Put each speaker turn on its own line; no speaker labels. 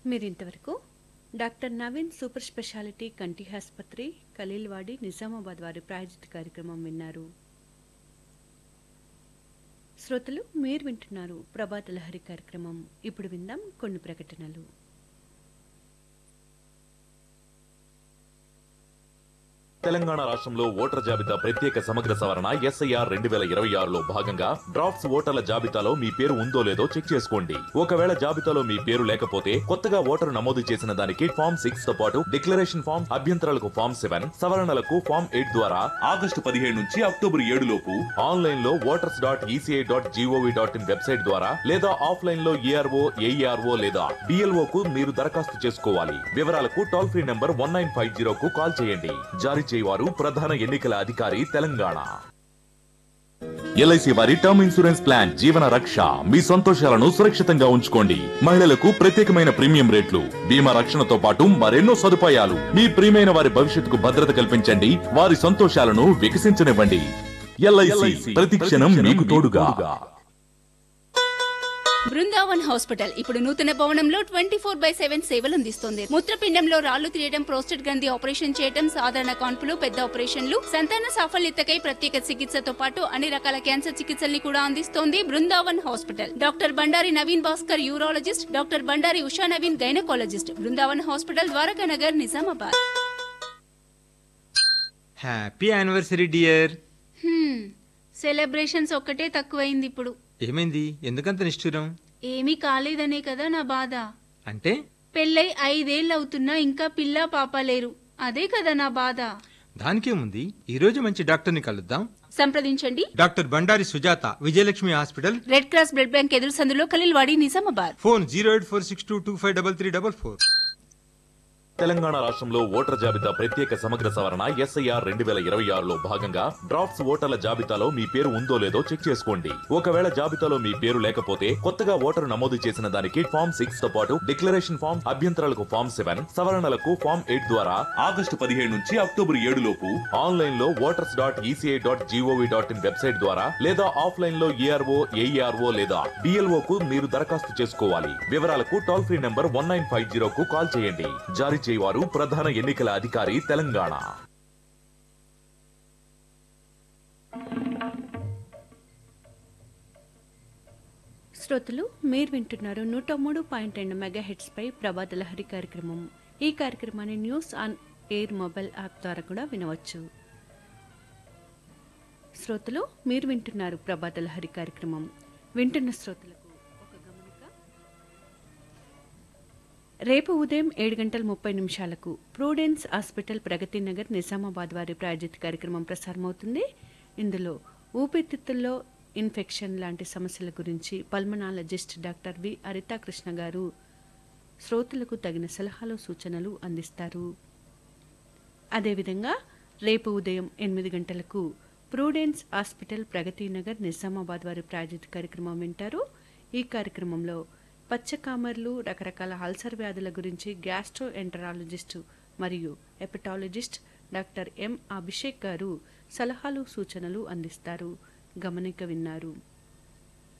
మీరింతవరకు doctor Naveen super speciality కంటి ఆసుపత్రి ఖలీల్వాడి నిజామాబాద్ వారి ప్రాయోజిత కార్యక్రమం విన్నారు శ్రోతలు మీరు వింటున్నారు ప్రభాత లహరి కార్యక్రమం ఇప్పుడు విందాం కొన్ని ప్రకటనలు
తెలంగాణ రాష్ట్రంలో ఓటర్ జాబితా ప్రత్యేక సమగ్ర సవరణ ఎస్ఐఆర్ రెండు వేల ఇరవై ఆరులో భాగంగా డ్రాఫ్ట్స్ ఓటర్ల జాబితాలో మీ పేరు ఉందో లేదో చెక్ చేసుకోండి ఒకవేళ జాబితాలో మీ పేరు లేకపోతే కొత్తగా ఓటరు నమోదు చేసిన దానికి ఫామ్ సిక్స్ తో పాటు డిక్లరేషన్ ఫామ్ అభ్యంతరాలకు ఫామ్ సెవెన్ సవరణలకు ఫామ్ ఎయిట్ ద్వారా ఆగస్టు పదిహేడు నుంచి అక్టోబర్ ఏడు లోపు ఆన్లైన్ లో voters dot ECI dot G O V dot in website ద్వారా లేదా ఆఫ్లైన్ లో ఏఆర్ఓ ఏఈఆర్ఓ లేదా డిఎల్ఓ కు మీరు దరఖాస్తు చేసుకోవాలి వివరాలకు toll free number one nine five zero కు కాల్ చేయండి జారీ చేయవారు ప్రధాన ఎన్నికల అధికారి తెలంగాణ ఎల్ఐసి వారి term insurance plan Jeevan Raksha మీ సంతోషాలను సురక్షితంగా ఉంచుకోండి మహిళలకు ప్రత్యేకమైన ప్రీమియం రేట్లు బీమా రక్షణతో పాటు మరెన్నో సదుపాయాలు మీ ప్రియమైన వారి భవిష్యత్తుకు భద్రత కల్పించండి వారి సంతోషాలను వికసించనివ్వండి ఎల్ఐసి ప్రతి క్షణం మీకు తోడుగా
బృందావన్ హాస్పిటల్ ఇప్పుడు నూతన భవనంలో ట్వంటీ ఫోర్ బై సెవెన్ సేవలు అందిస్తుంది మూత్రపిండంలో రాళ్లు తీయడం ప్రోస్టేట్ గ్రంథి ఆపరేషన్ చేయడం సాధారణ కాన్పులు పెద్ద ఆపరేషన్లు సంతాన సాఫల్యతకై ప్రత్యేక చికిత్సతో పాటు అన్ని రకాల క్యాన్సర్ చికిత్సల్ని కూడా అందిస్తోంది Brindavan hospital doctor Bandari Naveen Bhaskar urologist doctor Bandari Usha Naveen gynaecologist Brindavan hospital Dwaraka Nagar Nizamabad
happy anniversary dear
hmm, celebrations ఒక్కటే తక్కువైంది ఇప్పుడు
ఏమైంది ఎందుకంత నిష్ఠురం
ఏమీ కాలేదనే కదా నా బాధ
అంటే
పెళ్ళై ఐదేళ్ళు అవుతున్నా ఇంకా పిల్ల పాప లేరు అదే కదా నా బాధ
దానికేముంది ఈ రోజు మంచి డాక్టర్ని కలుద్దాం
సంప్రదించండి
doctor Bandari Sujatha Vijayalakshmi hospital
red cross blood bank ఎదురు సందులో Khaleelwadi Nizamabad
phone zero eight four six two two five double three double four
Telangana రాష్ట్రంలో ఓటర్ జాబితా ప్రత్యేక సమగ్ర సవరణ ఎస్ఐఆర్ రెండు వేల ఇరవై ఆరులో భాగంగా డ్రాఫ్ట్స్ ఓటర్ల జాబితాలో మీ పేరు ఉందో లేదో చెక్ చేసుకోండి ఒకవేళ జాబితాలో మీ పేరు లేకపోతే కొత్తగా ఓటరు నమోదు చేసిన దానికి ఫామ్ సిక్స్ తో పాటు డిక్లరేషన్ ఫామ్ అభ్యంతరాలకు ఫామ్ సెవెన్ సవరణలకు ఫామ్ ఎయిట్ ద్వారా ఆగస్టు పదిహేడు నుంచి అక్టోబర్ ఏడు లోపు ఆన్లైన్ లో voters dot ECI dot G O V dot in website ద్వారా లేదా ఆఫ్లైన్ లో ఏఆర్ఓ ఏఈఆర్ఓ లేదా డిఎల్ఓ కు మీరు దరఖాస్తు చేసుకోవాలి వివరాలకు toll free number one nine five zero కు కాల్ చేయండి జారీ చేయవారు ప్రధాన ఎన్నికల అధికారి తెలంగాణ
శ్రోతలు మీరు వింటున్నారు నూట మూడు పాయింట్ రెండు మెగా హెడ్స్ పై ప్రభాత లహరి కార్యక్రమం ఈ కార్యక్రమాన్ని news on air mobile app ద్వారా కూడా వినవచ్చు శ్రోతలు మీరు వింటున్నారు ప్రభాత లహరి కార్యక్రమం వింటున్న శ్రోతలకు ఒక గమనిక రేపు ఉదయం ఏడు గంటల ముప్పై నిమిషాలకు ప్రూడెన్స్ హాస్పిటల్ ప్రగతి నగర్ నిజామాబాద్ వారి ప్రాయోజిత కార్యక్రమం ప్రసారమవుతుంది ఇందులో ఊపిరితిత్తుల్లో ఇన్ఫెక్షన్ లాంటి సమస్యల గురించి పల్మనాలజిస్ట్ డాక్టర్ వి హరితాకృష్ణ గారు శ్రోతలకు తగిన సలహాలు సూచనలు అందిస్తారు అదేవిధంగా రేపు ఉదయం ఎనిమిది గంటలకు ప్రూడెన్స్ హాస్పిటల్ ప్రగతి నగర్ నిజామాబాద్ వారి ప్రాయోజిత కార్యక్రమం వింటారు ఈ కార్యక్రమంలో పచ్చకామర్లు రకరకాల అల్సర్ వ్యాధుల గురించి గ్యాస్ట్రో ఎంటరాలజిస్టు మరియు ఎపటాలజిస్ట్ డాక్టర్ ఎం అభిషేక్ గారు సలహాలు సూచనలు అందిస్తారు గమనిక విన్నారు